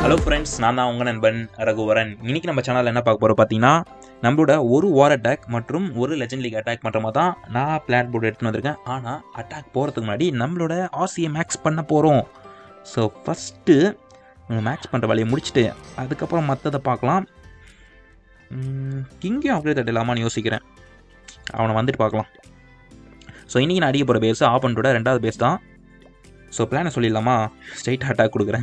hello friends நான் தான் உங்கள் நண்பன் ரகுவரன் இன்னைக்கு நம்ம சேனலில் என்ன பார்க்க போகிறோம் பார்த்தீங்கன்னா நம்மளோட ஒரு வார் அட்டாக் மற்றும் ஒரு லெஜண்ட் லீக் அட்டாக் பண்ணுற மாதிரி தான் நான் பிளான் போர்டு எடுத்துன்னு வந்திருக்கேன் ஆனால் அட்டாக் போகிறதுக்கு முன்னாடி நம்மளோட ஆசியை மேக்ஸ் பண்ண போகிறோம் ஸோ ஃபஸ்ட்டு மேக்ஸ் பண்ணுற வேலையை முடிச்சுட்டு அதுக்கப்புறம் மற்றதை பார்க்கலாம் கிங்கையும் அப்கிரேட் தட்டிடலாமான்னு யோசிக்கிறேன் அவனை வந்துட்டு பார்க்கலாம் ஸோ இன்றைக்கி நான் அடிக்க போகிற பேஸ் ஆப்பனோட ரெண்டாவது பேஸ் தான் ஸோ பிளானை சொல்லிடலாமா ஸ்ட்ரைட் அட்டாக் கொடுக்குறேன்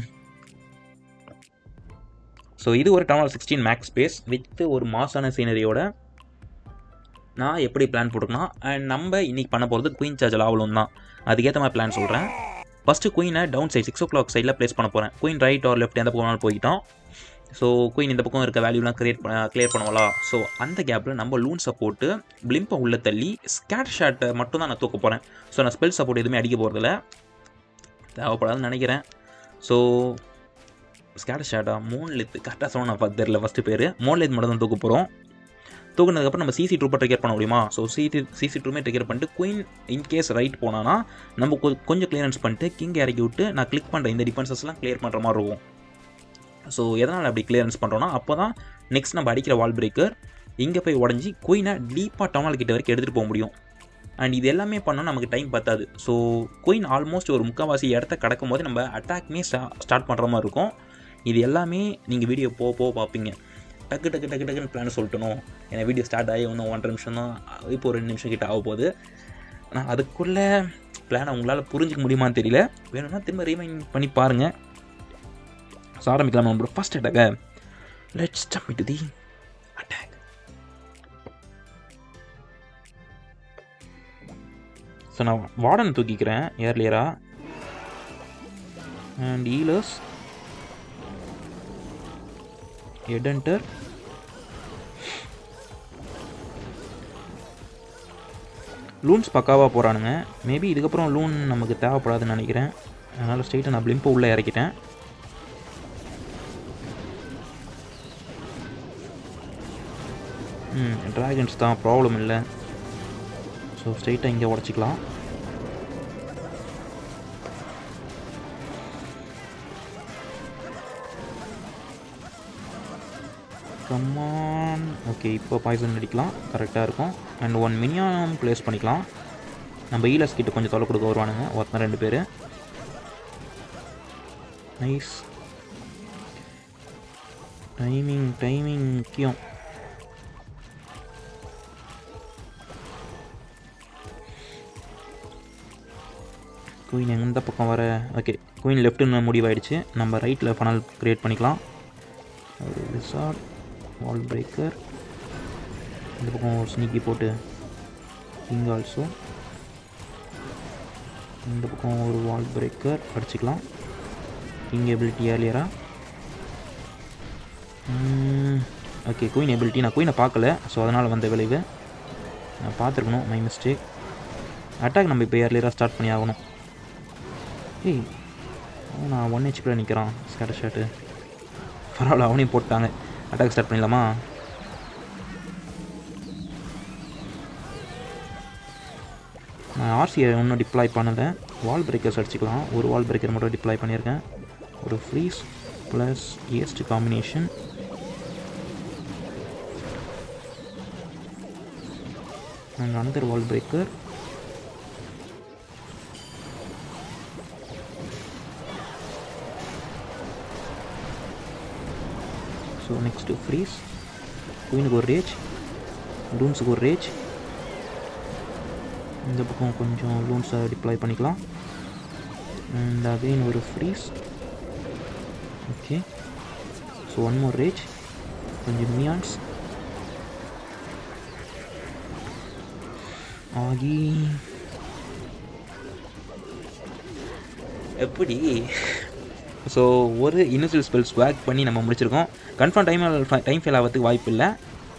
ஸோ இது ஒரு town sixteen max space with ஒரு மாசான சீனரியோட நான் எப்படி பிளான் போட்டுருக்கேன்னா அண்ட் நம்ம இன்னைக்கு பண்ண போகிறது குயின் சார்ஜ் லாவலும் தான் அதுக்கேற்ற மாதிரி பிளான் சொல்கிறேன் ஃபஸ்ட்டு குயினை down side six o'clock சைடில் ப்ளேஸ் பண்ண போகிறேன் குயின் ரைட் ஆர் லெஃப்ட் எந்த பக்கம் போய்கிட்டோம் ஸோ குயின் இந்த பக்கம் இருக்க வேல்யூலாம் கிரியேட் பண்ண கிளியர் பண்ணுவலாம் ஸோ அந்த கேப்பில் நம்ம லூன் சப்போர்ட்டு பிளிம்பை உள்ளே தள்ளி ஸ்கேட் ஷாட்டை மட்டும் தான் நான் தூக்க போகிறேன் ஸோ நான் ஸ்பெல் சப்போர்ட் எதுவுமே அடிக்க போகிறதில்ல தேவைப்படாதுன்னு நினைக்கிறேன் ஸோ ஸ்கேட் ஷாட்டா மோன்லித் கரெக்டாக சொன்ன நான் பார்த்து தெரியல ஃபஸ்ட்டு பேர் மோன்லித் மட்டும் தான் தூக்க போகிறோம் தூக்குனதுக்கப்புறம் நம்ம சிசி ட்ரூப்பை ட்ரிகர் பண்ண முடியுமா ஸோ சிசி சிசி ட்ரூமே ட்ரிகர் பண்ணிட்டு குயின் இன்கேஸ் ரைட் போனான்னா நம்ம கொ- கொஞ்சம் கிளியரன்ஸ் பண்ணிட்டு கிங் இறக்கி விட்டு நான் கிளிக் பண்ணுற இந்த டிஃபென்சஸ்லாம் கிளியர் பண்ணுற மாதிரி இருக்கும் ஸோ எதனால் அப்படி கிளியரன்ஸ் பண்ணுறோன்னா அப்போ தான் நெக்ஸ்ட் நம்ம அடிக்கிற வால் பிரேக்கர் இங்கே போய் உடஞ்சி குயினை டீப்பாக டவுனால் கிட்ட வரைக்கும் எடுத்துகிட்டு போக முடியும் அண்ட் இது எல்லாமே பண்ணால் நமக்கு டைம் பத்தாது ஸோ குயின் ஆல்மோஸ்ட் ஒரு முக்கால்வாசி இடத்த கடக்கும் போது நம்ம அட்டாக்மே ஸ்டா ஸ்டார்ட் பண்ணுற மாதிரி இருக்கும் இது எல்லாமே நீங்கள் வீடியோ போக போக பார்ப்பீங்க டக்கு டக்கு டக்கு டக்குன்னு பிளான் சொல்லிட்டணும் ஏன்னா வீடியோ ஸ்டார்ட் ஆகி இன்னும் ஒன்றரை நிமிஷம் தான் இப்போ ஒரு ரெண்டு நிமிஷம் கிட்ட ஆக போகுது ஆனால் அதுக்குள்ளே பிளானை உங்களால் புரிஞ்சிக்க முடியுமான்னு தெரியல வேணும்னா திரும்ப ரீமைண்ட் பண்ணி பாருங்கள் ஸோ ஆரம்பிக்கலாம் நம்மளோட ஃபஸ்ட் அட்டாக்க let's jump to the attack so நான் வார்டன் தூக்கிக்கிறேன் ஏர்லியராக அண்ட் ஈலர்ஸ் எடன்டர் லூன்ஸ் பக்காவாக போகிறானுங்க மேபி இதுக்கப்புறம் லூன் நமக்கு தேவைப்படாதுன்னு நினைக்கிறேன் அதனால் ஸ்ட்ரெயிட்டாக நான் பிளிம்பை உள்ளே இறக்கிட்டேன் ம் ட்ராகன்ஸ் தான் ப்ராப்ளம் இல்லை ஸோ ஸ்ட்ரெயிட்டாக இங்கே உடச்சிக்கலாம் கம்மான் ஓகே இப்போ பாய்சன் அடிக்கலாம் கரெக்டாக இருக்கும் அண்ட் ஒன் மினியம் ப்ளேஸ் பண்ணிக்கலாம் நம்ம ஈலஸ் கிட்ட கொஞ்சம் தொலை கொடுக்க வருவானுங்க ஒருத்தன் ரெண்டு பேர் நைஸ் டைமிங் டைமிங் முக்கியம் குயின் எந்த பக்கம் வர ஓகே குயின் லெஃப்ட்டுன்னு முடிவாயிடுச்சு நம்ம ரைட்டில் ஃபனல் க்ரியேட் பண்ணிக்கலாம் ஒரு ரிசார்ட் வால் பிரேக்கர் இந்த பக்கம் ஒரு ஸ்னீக்கி போட்டு கிங் ஆல்சோ இந்த பக்கம் ஒரு வால் பிரேக்கர் அடிச்சுக்கலாம் கிங் எபிலிட்டி ஏர்லியராக ஓகே குயின் எபிலிட்டி நான் குயினை பார்க்கல ஸோ அதனால் வந்த விளைவு நான் பார்த்துருக்கணும் மை மிஸ்டேக் அட்டாக் நம்ம இப்போ ஏர்லியராக ஸ்டார்ட் பண்ணி ஆகணும் ஏய் அவன் நான் ஒன் ஹெச்பியில் நிற்கிறான் ஸ்கேட்டர் ஷாட்டு பரவாயில்ல அவனையும் போட்டாங்க அட்டாக் ஸ்டார்ட் பண்ணிடலாமா நான் ஆர்சியை இன்னும் டிப்ளாய் பண்ணலை வால் பிரேக்கர்ஸ் அடிச்சுக்கலாம் ஒரு வால் பிரேக்கர் மட்டும் டிப்ளாய் பண்ணியிருக்கேன் ஒரு freeze plus haste combination and another wall breaker so next freeze குயினுக்கு ஒரு ரேஜ் லூன்ஸுக்கு ஒரு ரேஜ் இந்த பக்கம் கொஞ்சம் லூன்ஸை டிப்ளாய் பண்ணிக்கலாம் அண்ட் அகைன் ஒரு freeze okay so one more rage கொஞ்சம் மியான்ஸ் ஆகி எப்படி ஸோ ஒரு இனிஷியல் ஸ்பெல் ஸ்வாக் பண்ணி நம்ம முடிச்சிருக்கோம் கன்ஃபார்ம் டைம் டைம் ஃபெயில் ஆகிறதுக்கு வாய்ப்பு இல்லை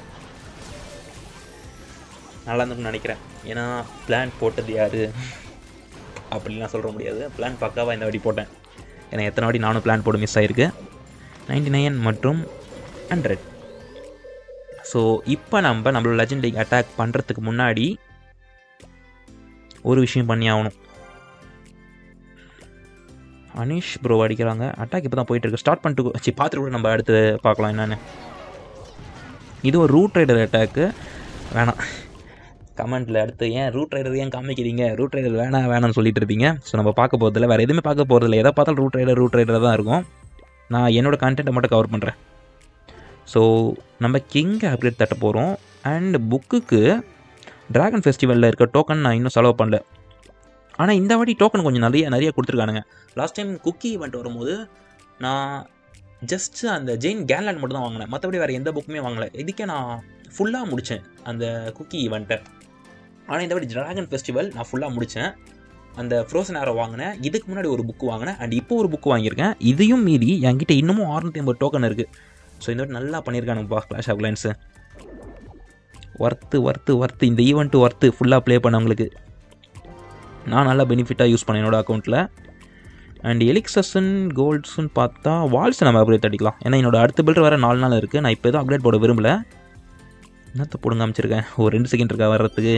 நல்லா இருந்திருக்கும்னு நினைக்கிறேன் ஏன்னா பிளான் போட்டது யார் அப்படிலாம் சொல்ல முடியாது பிளான் பக்காவாக இந்த வாட்டி போட்டேன் ஏன்னா எத்தனை வாட்டி நானும் பிளான் போட்டு மிஸ் ஆகிருக்கு நைன்டி நைன் மற்றும் ஹண்ட்ரட் ஸோ இப்போ நம்ம நம்மளோட லெஜண்ட் லீக் அட்டாக் பண்ணுறதுக்கு முன்னாடி ஒரு விஷயம் பண்ணி ஆகணும் அனீஷ் ப்ரோ அடிக்கிறாங்க அட்டாக் இப்போ தான் போயிட்டு இருக்கு ஸ்டார்ட் பண்ணிட்டு சி பார்த்துட்டு கூட நம்ம அடுத்து பார்க்கலாம் என்னென்னு இது ஒரு ரூட் ரைடர் அட்டாக்கு வேணாம் கமெண்ட்டில் அடுத்து ஏன் ரூட் ரைடர் ஏன் காமிக்கிறீங்க ரூட் ரைடர் வேணாம் வேணாம்னு சொல்லிட்டு இருப்பீங்க ஸோ நம்ம பார்க்க போகிறதில்ல வேறு எதுவுமே பார்க்க போகிறதில்ல எதை பார்த்தாலும் ரூட் ரைடர் ரூட் ரைடர் தான் இருக்கும் நான் என்னோடய கண்டென்ட்டை மட்டும் கவர் பண்ணுறேன் ஸோ நம்ம கிங்கை அப்கிரேட் தட்ட போகிறோம் அண்ட் புக்குக்கு ட்ராகன் ஃபெஸ்டிவலில் இருக்க டோக்கன் நான் இன்னும் செலவு பண்ணல ஆனால் இந்த வாட்டி டோக்கன் கொஞ்சம் நிறைய நிறைய கொடுத்துருக்கானுங்க லாஸ்ட் டைம் குக்கி ஈவெண்ட் வரும்போது நான் ஜஸ்ட் அந்த ஜெயின் கேன்லேண்ட் மட்டும் தான் வாங்கினேன் மற்றபடி வேறு எந்த புக்குமே வாங்கலை இதுக்கே நான் ஃபுல்லாக முடித்தேன் அந்த குக்கி ஈவெண்ட்டை ஆனால் இந்த வாட்டி ட்ராகன் ஃபெஸ்டிவல் நான் ஃபுல்லாக முடித்தேன் அந்த ஃப்ரோசன் ஆரோ வாங்கினேன் இதுக்கு முன்னாடி ஒரு புக்கு வாங்கினேன் அண்ட் இப்போ ஒரு புக்கு வாங்கியிருக்கேன் இதையும் மீறி என்கிட்ட இன்னமும் அறுநூற்றி ஐம்பது டோக்கன் இருக்குது ஸோ இந்த வாட்டி நல்லா பண்ணியிருக்கானுப்பா clash of clans worth worth worth இந்த ஈவெண்ட்டு ஒர்த்து ஃபுல்லாக ப்ளே பண்ணவங்களுக்கு நான் நல்லா பெனிஃபிட்டாக யூஸ் பண்ணேன் என்னோடய அக்கௌண்ட்டில் அண்ட் எலிக்ஸன் கோல்ட்ஸ்னு பார்த்தா வால்ஸ் நம்ம அப்கிரேட் அடிக்கலாம் ஏன்னா என்னோட அடுத்த பில்டர் வேறு நாலு நாள் இருக்குது நான் இப்போ எதுவும் அப்கிரேட் போட விரும்பல என்னத்தை போடுங்க அமைச்சிருக்கேன் ஒரு ரெண்டு செகண்ட் இருக்கா வர்றதுக்கு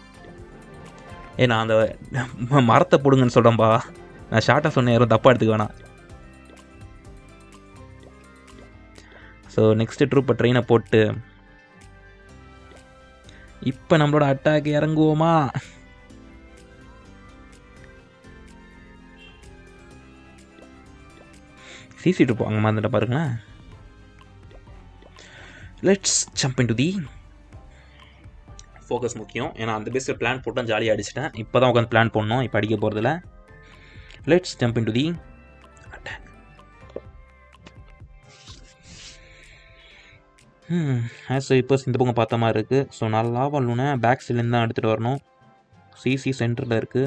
ஏ நான் அந்த ம- மரத்தை போடுங்கன்னு சொல்கிறேன்ப்பா நான் ஷார்ட்டாக சொன்னேன் யாரும் தப்பாக எடுத்துக்க வேணாம் ஸோ நெக்ஸ்ட்டு ட்ரூப்பை ட்ரெயினை போட்டு இப்போ நம்மளோட அட்டாக் இறங்குவோமா சிசி ட்ரூப் வாங்க மாதிரி பாருங்களேன் let's jump into the focus முக்கியம் ஏன்னா அந்த பேஸில் பிளான் போட்டு ஜாலியாக அடிச்சிட்டேன் இப்போ தான் உட்காந்து பிளான் பண்ணோம் இப்போ அடிக்க போகிறதில்ல let's jump into the attack hmm ஆஸ் இப்போ இந்த பக்கம் பார்த்த மாதிரி இருக்குது ஸோ நல்லா வரணுன்னா பேக் சைட்லேருந்து தான் எடுத்துகிட்டு வரணும் சிசி சென்டரில் இருக்குது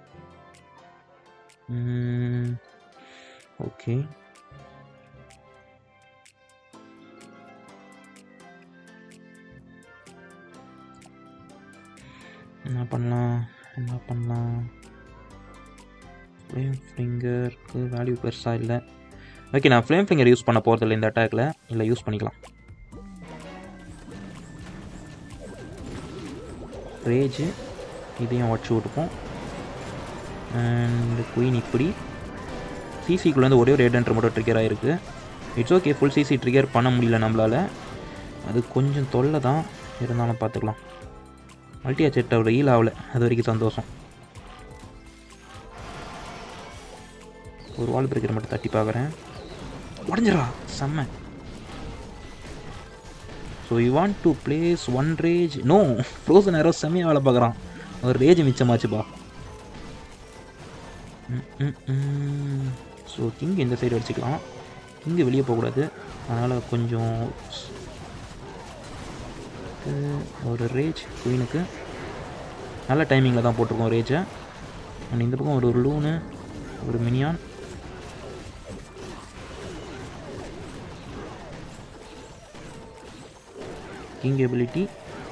ஓகே என்ன பண்ணலாம் என்ன பண்ணலாம் ஃப்ளேம் ஃபிங்கருக்கு வேல்யூ பெருசாக இல்லை ஓகே நான் ஃப்ளேம் ஃபிங்கர் யூஸ் பண்ண போகிறதில்ல இந்த அட்டாக்கில் இல்லை யூஸ் பண்ணிக்கலாம் ரேஜு இதையும் உடச்சி விட்டுப்போம் அண்ட் குயின் இப்படி சிசிக்குள்ளேருந்து ஒரே ஒரு ஹெட் மட்டும் ட்ரிகர் ஆகிருக்கு it's okay full CC trigger பண்ண முடியல நம்மளால் அது கொஞ்சம் தொல்லை தான் இருந்தாலும் பார்த்துக்கலாம் மல்டியா செட் அவ்வளோ ஈல் ஆகல அது வரைக்கும் சந்தோஷம் ஒரு வால் பிரேக்கர் மட்டும் தட்டி பார்க்குறேன் உடஞ்சிடா செம்ம so you want to place one rage no frozen யாரோ செம்மையாக வேலை பார்க்குறான் ஒரு ரேஜ் மிச்சமாச்சுப்பா ஸோ கிங் இந்த சைடு அடிச்சுக்கலாம் கிங்கு வெளியே போகக்கூடாது அதனால் கொஞ்சம் அஹ், ஒரு ரேஜ் குயினுக்கு நல்ல டைமிங்கில் தான் போட்டிருக்கோம் ரேஜை அண்ட் இந்த பக்கம் ஒரு ஒரு லூனு ஒரு minion king ability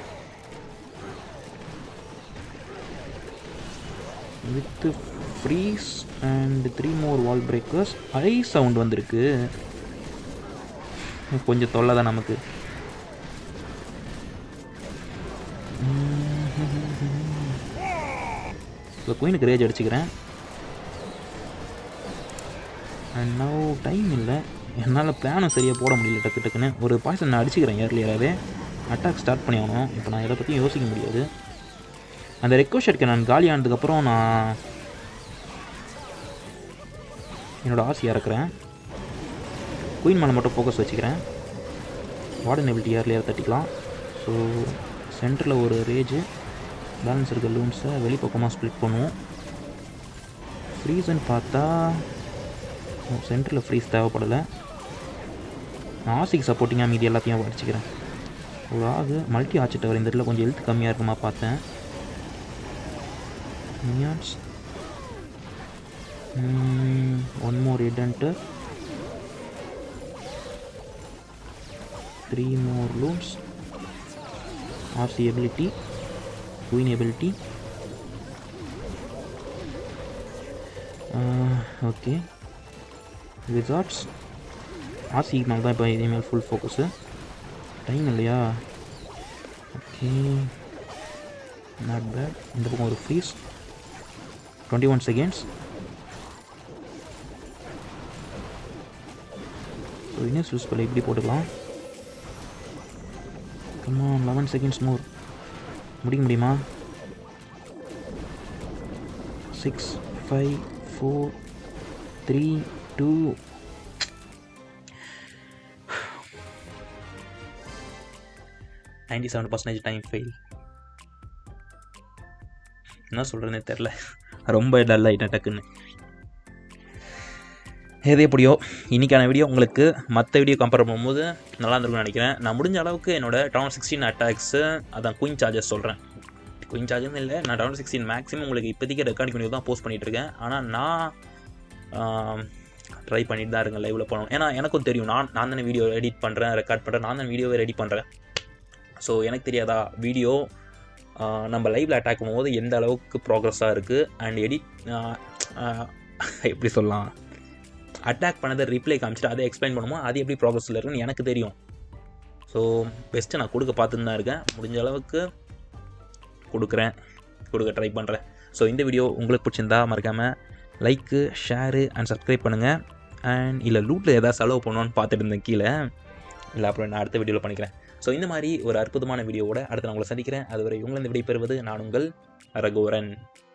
with freeze and three more wall breakers ஐ சவுண்ட் வந்திருக்கு கொஞ்சம் தொல்லை தான் நமக்கு ஸோ குயினுக்கு ரேஜ் அடிச்சுக்கிறேன் அண்ட் நவ் டைம் இல்லை என்னால் பிளானும் சரியாக போட முடியல டக்கு டக்குன்னு ஒரு பாய்சன் நான் அடிச்சுக்கிறேன் ஏர்லியராகவே அட்டாக் ஸ்டார்ட் பண்ணி ஆகணும் இப்போ நான் இதை பற்றியும் யோசிக்க முடியாது அந்த ரெக்கோஷட்க்கு நான் காலி ஆனதுக்கப்புறம் நான் என்னோடய ஆசை இறக்குறேன் குயின் மேலே மட்டும் ஃபோக்கஸ் வச்சுக்கிறேன் வார்டன் எபிலிட்டி ஏர்லியர் தட்டிக்கலாம் ஸோ சென்டரில் ஒரு ரேஜு பேலன்ஸ் இருக்க லூன்ஸை வெளிப்பக்கமாக ஸ்ப்ளிட் பண்ணுவோம் ஃப்ரீஸ்ன்னு பார்த்தா சென்டரில் ஃப்ரீஸ் தேவைப்படலை நான் ஆசிக்கு சப்போர்ட்டிங்காக மீதி எல்லாத்தையும் அடிச்சுக்கிறேன் ஒரு ஆகு மல்டி ஆச்சு டவர் இந்த இடத்துல கொஞ்சம் ஹெல்த் கம்மியாக இருக்குமா பார்த்தேன் மினியான்ஸ் ஒன் மோர் எடன்ட்டு three more loons RC ability queen ability okay wizards RC மேலே தான் இப்போ இனிமேல் ஃபுல் ஃபோக்கஸு டைம் இல்லையா ஓகே நாட் பேட் இந்த பக்கம் ஒரு freeze twenty one seconds so இன்னும் யூஸ்ஃபுல் இப்படி போட்டுக்கலாம் கம்மா லெவன் செகண்ட்ஸ் மோர் முடிக்க முடியுமா six five four three two ninety seven percentage time fail என்ன சொல்கிறேன்னே தெரில ரொம்ப டல் ஆகிட்டேன் டக்குன்னு எது எப்படியோ இன்றைக்கான வீடியோ உங்களுக்கு மற்ற வீடியோ கம்பேர் பண்ணும்போது நல்லா இருந்திருக்கும்னு நினைக்கிறேன் நான் முடிஞ்ச அளவுக்கு என்னோட டவுன் சிக்ஸ்டீன் அட்டாக்ஸு அதான் குயின் சார்ஜஸ் சொல்கிறேன் குயின் சார்ஜஸ் இல்லை நான் டவுன் சிக்ஸ்டீன் மேக்ஸிமம் உங்களுக்கு இப்போதைக்கு ரெக்கார்டிங் வீடியோ தான் போஸ்ட் பண்ணிகிட்டு இருக்கேன் ஆனால் நான் ட்ரை பண்ணிட்டு தான் இருக்கேன் லைவில் போனோம் ஏன்னா எனக்கும் தெரியும் நான் நான் தானே வீடியோ எடிட் பண்ணுறேன் ரெக்கார்ட் பண்ணுறேன் நான் தான் வீடியோவை ரெடி பண்ணுறேன் ஸோ எனக்கு தெரியாதா வீடியோ நம்ம லைவில் அட்டாக் பண்ணும்போது எந்த அளவுக்கு ப்ராக்ரஸாக இருக்குது அண்ட் எடிட் எப்படி சொல்லலாம் அட்டாக் பண்ணதை ரிப்ளை காமிச்சிட்டு அதை எக்ஸ்பிளைன் பண்ணும்போது அது எப்படி ப்ராக்ரஸில் இருக்குன்னு எனக்கு தெரியும் ஸோ பெஸ்ட்டு நான் கொடுக்க பார்த்துன்னு தான் இருக்கேன் முடிஞ்ச அளவுக்கு கொடுக்குறேன் கொடுக்க ட்ரை பண்ணுறேன் ஸோ இந்த வீடியோ உங்களுக்கு பிடிச்சிருந்தா மறக்காமல் லைக்கு ஷேரு அண்ட் சப்ஸ்கிரைப் பண்ணுங்கள் அண்ட் இல்லை லூட்டில் எதாவது செலவு பண்ணணும்னு பார்த்துட்டு இருந்தேன் கீழே இல்லை அப்புறம் நான் அடுத்த வீடியோவில் பண்ணிக்கிறேன் ஸோ இந்த மாதிரி ஒரு அற்புதமான வீடியோவோட அடுத்து நான் உங்களை சந்திக்கிறேன் அதுவரை உங்களை இந்த விடை பெறுவது நான் உங்கள் ரகுவரன்